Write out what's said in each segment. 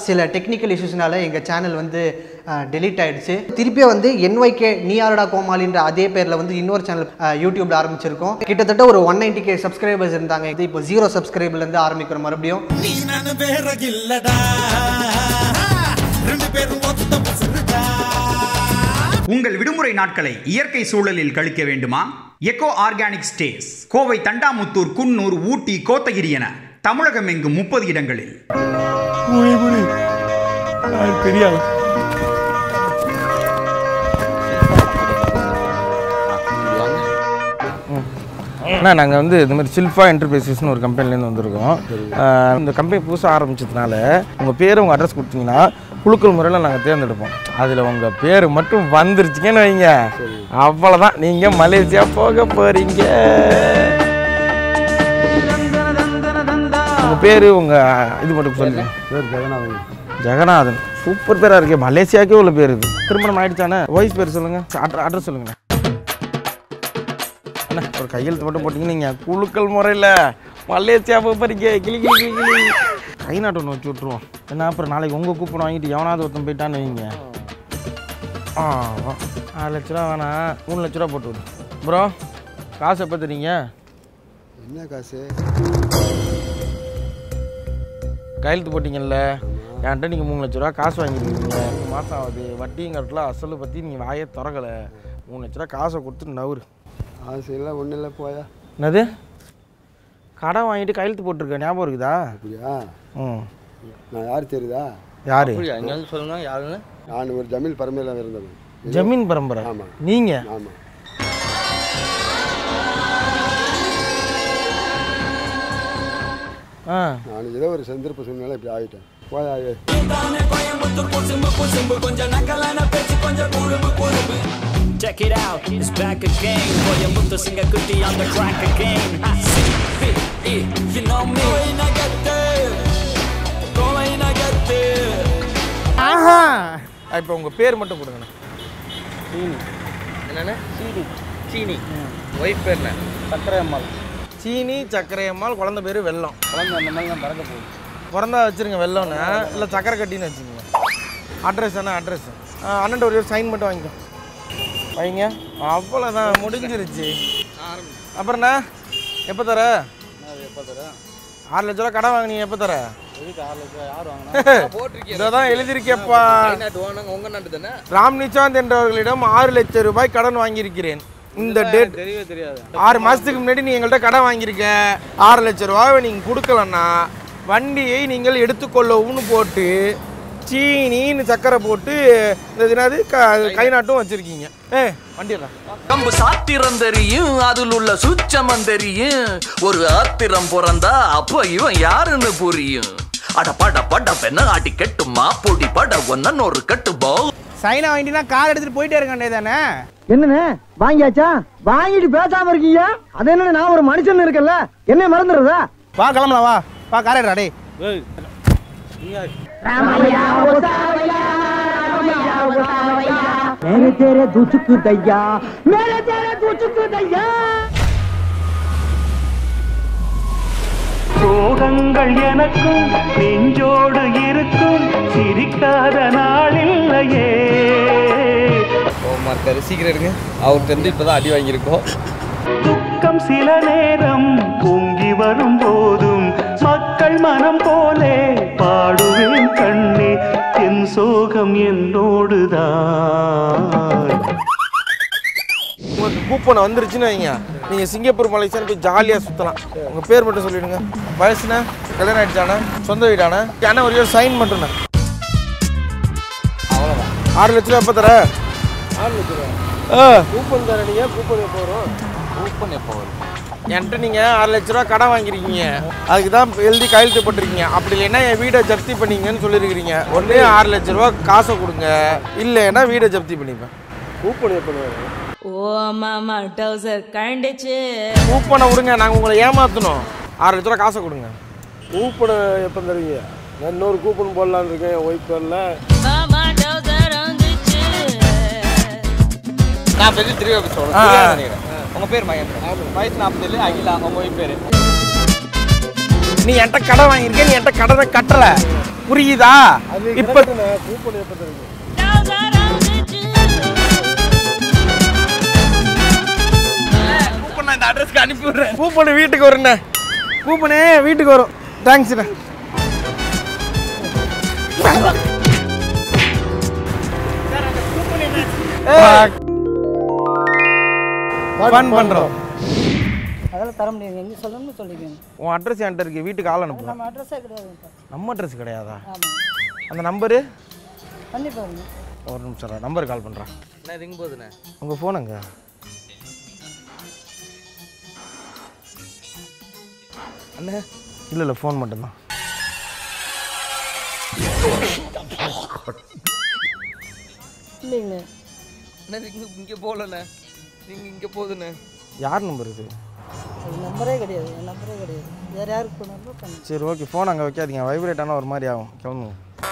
சில டெக்னிக்கல் இஷ்யூஸ்னால எங்கள் சேனல் வந்து டெலீட் ஆயிடுச்சு திருப்பியும் வந்து என்ஒய்கே நீயாரடா கோமாளின்ற அதே பேரில் வந்து இன்னொரு சேனல் யூடியூப்ல ஆரம்பிச்சிருக்கோம் கிட்டத்தட்ட ஒரு ஒன் நைன்டி கே சப்ஸ்கிரைபர்ஸ் இருந்தாங்க இது இப்போ ஜீரோ சப்ஸ்கிரைபர்லேருந்து ஆரம்பிக்கிறோம் மறுபடியும் நீ நானு வேற இல்லடா ரெண்டு பேரும் ஒத்த பசுடா உங்கள் விடுமுறை நாட்களை இயற்கை சூழலில் கழிக்க வேண்டுமா eco organic stays Kovai Thondamuthur Coonoor Ooty Kotagiri என தமிழகம் எங்கும் முப்பது இடங்களில் அண்ணா நாங்கள் வந்து இந்த மாதிரி சில்ஃபா என்டர்பிரைசஸ்னு ஒரு கம்பெனிலேருந்து வந்திருக்கோம் ஆஹ் இந்த கம்பெனி புதுசாக ஆரம்பிச்சதுனால உங்கள் பேர் உங்கள் அட்ரஸ் கொடுத்தீங்கன்னா குழுக்கள் முறையில் நாங்கள் தேர்ந்தெடுப்போம் அதில் உங்கள் பேர் மட்டும் வந்துருச்சுங்கன்னு வைங்க அவ்வளோதான் நீங்கள் மலேசியா போக போகிறீங்க உங்கள் பேர் உங்கள் இது மட்டும் சொல்லுங்கள் பேர் ஜெகநாதன் ஜெகநாதன் சூப்பர் பேராக இருக்கே மலேசியாவுக்கே உள்ள பேர் இது திருமணம் ஆயிடுச்சானே ஒய்ஃப் பேர் சொல்லுங்கள் அட்ரஸ் சொல்லுங்கண்ணே அண்ணா ஒரு கையெழுத்து மட்டும் போட்டீங்க நீங்கள் குழுக்கள் முறையில் மலேசியா போய் போறீங்க கிளி கிளி கிளி கிளி கை நாட்டு ஒன்று வச்சு விட்ருவோம் என்ன அப்புறம் நாளைக்கு உங்கள் கூப்பன் வாங்கிட்டு எவனாவது ஒருத்தன் போயிட்டான்னு வைங்க ஆ வா. ஆறு லட்ச ரூபா வேணாம் மூணு லட்ச ரூபா போட்டு விடு ப்ரோ காசு எப்போ தரீங்க என்ன காசு கையெழுத்து போட்டிங்கல்ல என்கிட்ட நீங்கள் மூணு லட்ச ரூபா காசு வாங்கிருக்கீங்க மாதம் ஆகுது வட்டியும் கட்டல அசல் பற்றி நீங்கள் வாயே திறக்கலை மூணு லட்ச ரூபா காசை கொடுத்து நவுரு காசு இல்லை ஒன்றும் இல்லை போயா என்னது கடன் வாங்கிட்டு கையெழுத்து போட்டிருக்க ஞாபகம் இருக்குதா அப்படியா ம் நான் யார் தெரியுதா யாரு சொல்லுங்க யாருன்னு நான் ஒரு ஜமீல் பரமையில் இருந்தவன் ஜமீன் பரம்பரை ஆமா. நீங்க ஆமாம் ஆ நான் ஏதோ ஒரு சந்தர்ப்ப சூழ்நிலை இப்படி ஆகிட்டேன் போயா ஏ. Check it out, it's back again. Boy, I'm with the singer goodie on the crack again. I see, fit, it, you know me. Going I get there, going I get there. ஆஹா இப்போ உங்கள் பேர் மட்டும் கொடுங்கண்ணே என்னண்ணே சீனி சீனி wife பேர் என்ன சக்கரை அம்மாள் சீனி சர்க்கரை அம்மாள் குழந்தை பேர் வெல்லம் குழந்தை அந்த மாதிரி தான் பறக்க போகுது பிறந்தா வச்சுருங்க வெல்லம்னு இல்லை சக்கரை கட்டின்னு வச்சுக்கோங்க அட்ரஸ் என்ன அட்ரஸ் அண்ணன் ஒரு சைன் மட்டும் வாங்கிக்கோ வைங்க அவ்வளோதான் முடிஞ்சிருச்சு அப்புறம்ண்ணா எப்போ தர எப்போ தரேன் ஆறு லட்ச ரூபா கடன் வாங்கினீங்க எப்போ தர எதுக்கு ஆறு லட்சம் யார் வாங்கினா போட்டிருக்கீங்க இதை தான் எழுதியிருக்கேப்பா நாட்டு வாங்கினாங்க உங்கள் நாட்டு தானே ராம் நிச்சாந்த் என்றவர்களிடம் ஆறு லட்சம் ரூபாய் கடன் வாங்கியிருக்கிறேன் இந்த டேட் தெரியவே தெரியாது ஆறு மாதத்துக்கு முன்னாடி நீ எங்கள்கிட்ட கடன் வாங்கியிருக்க ஆறு லட்ச ரூபாவை நீங்கள் கொடுக்கலன்னா வண்டியை நீங்கள் எடுத்துக்கொள்ளவும்னு போட்டு சீனின்னு சக்கரை போட்டு இந்த என்னது க கை நாட்டும் வச்சுருக்கீங்க ஏ வண்டியடா கம்பு சாத்திரம் தெரியும் அதில் உள்ள சூச்சமம் தெரியும் ஒரு ஆத்திரம் பிறந்தா அப்ப இவன் யாருன்னு புரியும் அட பட பட பெண்ண ஆட்டி கெட்டுமா பொடி பட ஒன்னு ஒரு கட்டு போ சைனா வாங்கிட்டீங்கன்னா கார் எடுத்துட்டு போயிட்டே இருக்க வேண்டியது தானே என்னண்ணே வாங்கியாச்சா வாங்கிட்டு பேசாம இருக்கீங்க அது என்ன நான் ஒரு மனுஷன் இருக்கல்ல என்ன மறந்துடுறதா வா கிளம்பலாம் வா வா கார் எடுறா டேய் மேலே தேரே தூச்சுக்கு தையா மேலே தேரே தூச்சுக்கு தையா சோகங்கள் எனக்கும் நெஞ்சோடு இருக்கும் சிரிக்காத நாளில்லையே கோவமாக இருக்காரு சீக்கிரம் இருங்க அவர்கிட்ட இருந்து இப்போ தான் அடி வாங்கியிருக்கோம் துக்கம் சில நேரம் பொங்கி வரும் போதும் மக்கள் மனம் போலே பாடுவேன் கண்ணே என் சோகம் என்னோடுதான் உங்களுக்கு கூப்பன் வந்துருச்சுன்னு வைங்க நீங்கள் சிங்கப்பூர் மலேசியான்னு போய் ஜாலியாக சுற்றலாம் உங்கள் பேர் மட்டும் சொல்லிவிடுங்க வயசுண்ணா கல்யாணம் ஆயிடுச்சாண்ணா சொந்த வீடாண்ணா அண்ணா ஒரே ஒரு சைன் மட்டும்ண்ணா அவ்வளோதான் ஆறு லட்ச ரூபா எப்போ தர ஆறு லட்சம் ரூபா ஆ கூப்பன் தர நீங்கள் கூப்பன் எப்போ வரும் கூப்பன் எப்போ வரும் என்கிட்ட நீங்கள் ஆறு லட்ச ரூபா கடன் வாங்கியிருக்கீங்க அதுக்கு தான் எழுதி கையெழுத்து போட்டிருக்கீங்க அப்படி இல்லைன்னா என் வீடை ஜப்தி பண்ணீங்கன்னு சொல்லியிருக்கிறீங்க ஒன்றே ஆறு லட்ச ரூபா காசை கொடுங்க இல்லைன்னா வீடை ஜப்தி பண்ணிப்பேன் கூப்பன் எப்போ வரும் ஓ மாமா டவுசர் கழண்டுச்சு கூப்பனை விடுங்க நாங்கள் உங்களை ஏமாற்றணும் ஆறு லட்ச ரூபா காசை கொடுங்க கூப்பனை எப்போ தருவீங்க நான் இன்னொரு கூப்பன் போடலான்னு இருக்கேன் என் ஒய்ஃப் பேரில் மாமா டவுசர் வந்துச்சு நான் பெரிய திருவிழா ஆஃபீஸ் ஆ. நினைக்கிறேன் உங்கள் பேர் மகேந்திரன் வயசு நாற்பத்தேழு அகிலா உங்கள் ஒய்ஃப் பேர் நீ என்கிட்ட கடன் வாங்கியிருக்க நீ என்கிட்ட கடனை கட்டலை புரியுதா இப்போ கூப்பன் எப்போ தருவீங்க கூப்பன் இந்த அட்ரஸ்க்கு அனுப்பி விடுறேன் கூப்பன் வீட்டுக்கு வருண்ணே கூப்பனே வீட்டுக்கு வரும் தேங்க்ஸ்ண்ணே ஃபன் பண்ணுறோம் அதெல்லாம் தர முடியாது எங்கே சொல்லணும்னு சொல்லிக்கோங்க உன் அட்ரஸ் என்கிட்ட இருக்கு வீட்டுக்கு ஆள் அனுப்பு நம்ம அட்ரஸே கிடையாதுப்பா நம்ம அட்ரஸ் கிடையாதா ஆமாம் அந்த நம்பரு பண்ணி பாருங்க ஒரு நிமிஷம் நம்பர் கால் பண்ணுறேன் என்ன ரிங் போகுதுண்ணே உங்கள் ஃபோனுங்க அண்ணே இல்லை இல்லை ஃபோன் மட்டும்தான் இல்லைங்க அண்ணே ரிங் இங்கே போகலண்ணே ரிங் இங்கே போகுதுண்ணே யார் நம்பர் இது அது நம்பரே கிடையாது என் நம்பரே கிடையாது வேறு யாருக்கு போனாலும் பண்ணு சரி ஓகே ஃபோன் அங்கே வைக்காதீங்க வைப்ரேட் ஆனால் ஒரு மாதிரி ஆகும் கிளம்புங்க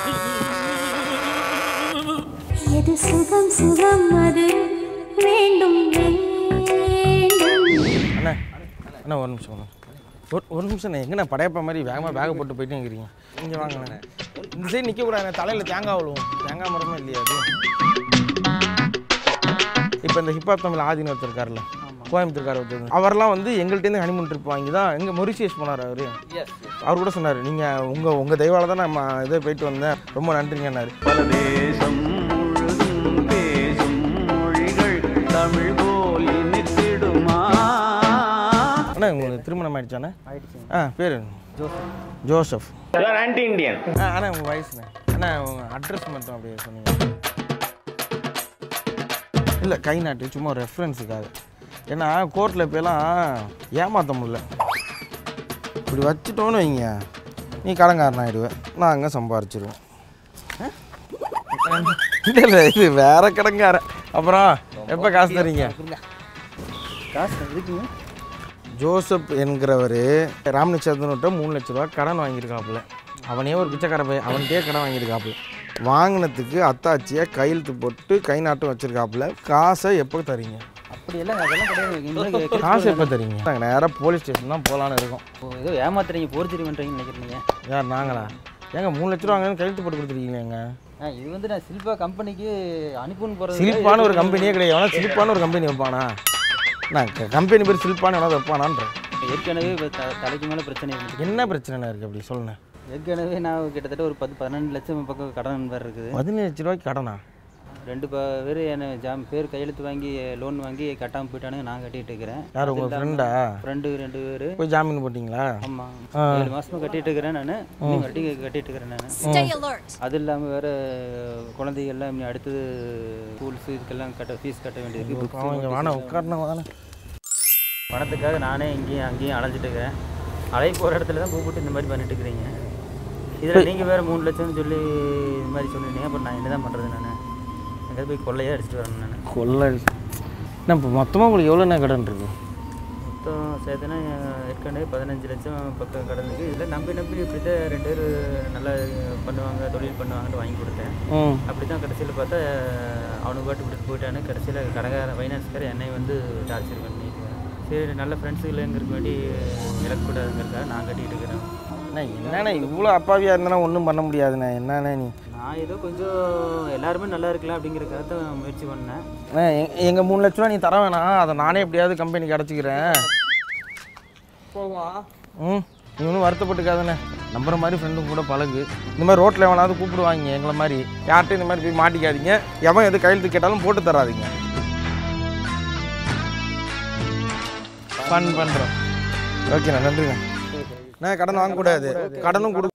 எது சுகம் சுகம் அது வேண்டும் வேண்டும் அண்ணா அண்ணா ஒரு நிமிஷம் ஒரு ஒரு ஒரு நிமிஷம் அண்ணா எங்கண்ணா படையப்பா மாதிரி வேகமாக பேகை போட்டு போயிட்டே இருக்கிறீங்க இங்கே வாங்கண்ணே இந்த சைடு நிற்கக்கூடாது தலையில் தேங்காய் விழுவும் தேங்காய் மரமே இல்லையா அது இப்போ இந்த ஹிப்ஹாப் தமிழ் ஆதினு ஒருத்தர் இருக்கார்ல கோயம்புத்தூர்கார ஒருத்தர் அவரெல்லாம் வந்து எங்கள்கிட்டேருந்து ஹனிமூன் ட்ரிப் வாங்கி தான் எங்கே மொரிஷியஸ் போனார் அவர் அவர் கூட சொன்னார் நீங்கள் உங்கள் உங்கள் தெய்வால தான் நம்ம இதை போயிட்டு வந்தேன் ரொம்ப நன்றிங்கன்னாரு பல தேசம் முழுதும் பேசும் மொழிகள் தமிழ் போல் இனித்திடுமா அண்ணா உங்களுக்கு திருமணம் ஆயிடுச்சாண்ணே ஆயிடுச்சு ஆ பேர் ஜோசப் ஜோசப் ஆன்டி இண்டியன் ஆ அண்ணா உங்கள் வயசுண்ணே அண்ணா உங்கள் அட்ரஸ் மட்டும் அப்படியே சொன்னீங்க இல்லை கை நாட்டு சும்மா ஒரு ரெஃபரன்ஸுக்காக ஏன்னா கோர்ட்டில் இப்போலாம் ஏமாற்ற முடியல இப்படி வச்சுட்டோன்னு வைங்க நீ கடங்காரன் ஆகிடுவேன் நாங்கள் சம்பாரிச்சிருவோம் இல்லை இல்லை இது வேற கடங்காரன் அப்புறம் எப்போ காசு தரீங்க காசு இருக்குங்க ஜோசப் என்கிறவர் ராமநிச்சயத்திட்ட மூணு லட்ச ரூபா கடன் வாங்கியிருக்காப்புல அவனே ஒரு பிச்சைக்கார பையன் அவன்கிட்டயே கடன் வாங்கியிருக்காப்புல வாங்கினதுக்கு அத்தாச்சியை கையெழுத்து போட்டு கை நாட்டம் வச்சிருக்காப்புல காசை எப்போ தரீங்க அப்படி எல்லாம் அதெல்லாம் கிடையாது இன்னும் காசு எப்போ தரீங்க நாங்கள் நேராக போலீஸ் ஸ்டேஷன் தான் போகலான்னு இருக்கோம் ஓ, ஏதோ ஏமாத்துறீங்க போர்ஜரி பண்ணுறீங்கன்னு நினைக்கிறீங்க யார் நாங்களா ஏங்க மூணு லட்ச ரூபா வாங்கன்னு கையெழுத்து போட்டு கொடுத்துருக்கீங்க ஆ இது வந்து நான் சில்பா கம்பெனிக்கு அனுப்புன்னு போகிறது சிலிப்பான ஒரு கம்பெனியே கிடையாது எவனா சிலிப்பான ஒரு கம்பெனி வைப்பானா நான் கம்பெனி பேர் சிலிப்பான எவனா வைப்பானான்றேன் ஏற்கனவே இப்ப த- தலைக்கு மேலே பிரச்சனை இருந்துச்சு என்ன பிரச்சனை இருக்குது அப்படி சொல்லுங்க ஏற்கனவே நான் கிட்டத்தட்ட ஒரு பத்து பதினெண்டு லட்சம் பக்கம் கடன் வேறு இருக்குது பதினஞ்சு லட்ச ரூபாய்க்கு கடனா ரெண்டு பேர் என்ன ஜாம் பேர் கையெழுத்து வாங்கி லோன் வாங்கி கட்டாமல் போயிட்டானுங்க நான் கட்டிட்டு இருக்கிறேன் யார் உங்க ஃப்ரெண்டா ஃப்ரெண்டு ரெண்டு பேர் போய் ஜாமீன் போட்டிங்களா ஆமாம் ஆ. ஏழு மாசமா கட்டிட்டு இருக்கிறேன் நான் இன்னும் கட்டி கட்டிட்டு இருக்கிறேன் நான் Stay alert. அது இல்லாமல் வேற குழந்தைகள்லாம் இனி அடுத்தது ஸ்கூல்ஸ் இதுக்கெல்லாம் கட்ட ஃபீஸ் கட்ட வேண்டியது books, அவங்க notice வாண எல்லாம். உட்காரணும் வாண பணத்துக்காக நானே இங்கேயும் அங்கேயும் அலைஞ்சிட்டு இருக்கிறேன் அலைய போகிற இடத்துல தான் கூப்பிட்டு இந்த மாதிரி பண்ணிட்டு இருக்கிறீங்க இதில் நீங்கள் வேறு மூணு லட்சம்னு சொல்லி இது மாதிரி சொன்னீங்க அப்புறம் நான் என்ன தான் பண்ணுறது நான் எங்கேயாவது போய் கொள்ளையாக அடிச்சிட்டு வரேன் நான் கொள்ளை என்ன இப்போ மொத்தமாக உங்களுக்கு எவ்வளோண்ணா கடன் இருக்கு மொத்தம் சேர்த்துனா ஏற்கனவே பதினஞ்சு லட்சம் பக்கம் கடன் இருக்குது இதில் நம்பி நம்பி இப்படி தான் ரெண்டு பேர் நல்லா பண்ணுவாங்க தொழில் பண்ணுவாங்கன்னு வாங்கி கொடுத்தேன் ம். அப்படி தான் கடைசியில் பார்த்தா அவனுக்கு பாட்டு விட்டுட்டு போயிட்டானு கடைசியில் கடகார ஃபைனான்ஸ்கார் என்னை வந்து டார்ச்சர் பண்ணிட்டு சரி நல்ல ஃப்ரெண்ட்ஸுகளுங்கிறதுக்கு வேண்டி இழக்கக்கூடாதுங்கிறதுக்காக நான் கட்டிகிட்டு இருக்கிறேன் அண்ணா என்னண்ணே இவ்வளோ அப்பாவியாக இருந்தாலும் ஒன்றும் பண்ண முடியாதுண்ணே என்னண்ணே நீ நான் ஏதோ கொஞ்சம் எல்லாருமே நல்லா இருக்கலாம் அப்படிங்கிறதுக்காக தான் முயற்சி பண்ணேன் அண்ணா எங்கள் மூணு லட்ச ரூபா நீ தர வேணாம் அதை நானே எப்படியாவது கம்பெனிக்கு அடைச்சிக்கிறேன் போவான் ம் நீ ஒன்றும் வருத்தப்பட்டுக்காதண்ணே நம்புற மாதிரி ஃப்ரெண்டும் கூட பழகு இந்த மாதிரி ரோட்டில் எவனாவது கூப்பிடுவாங்க எங்களை மாதிரி யார்கிட்டையும் இந்த மாதிரி போய் மாட்டிக்காதீங்க எவன் எது கையெழுத்து கேட்டாலும் போட்டு தராதீங்க ஃபன் பண்ணுறோம் ஓகேண்ணா நன்றிண்ணா நான் கடன் வாங்கக்கூடாது கடனும் கொடு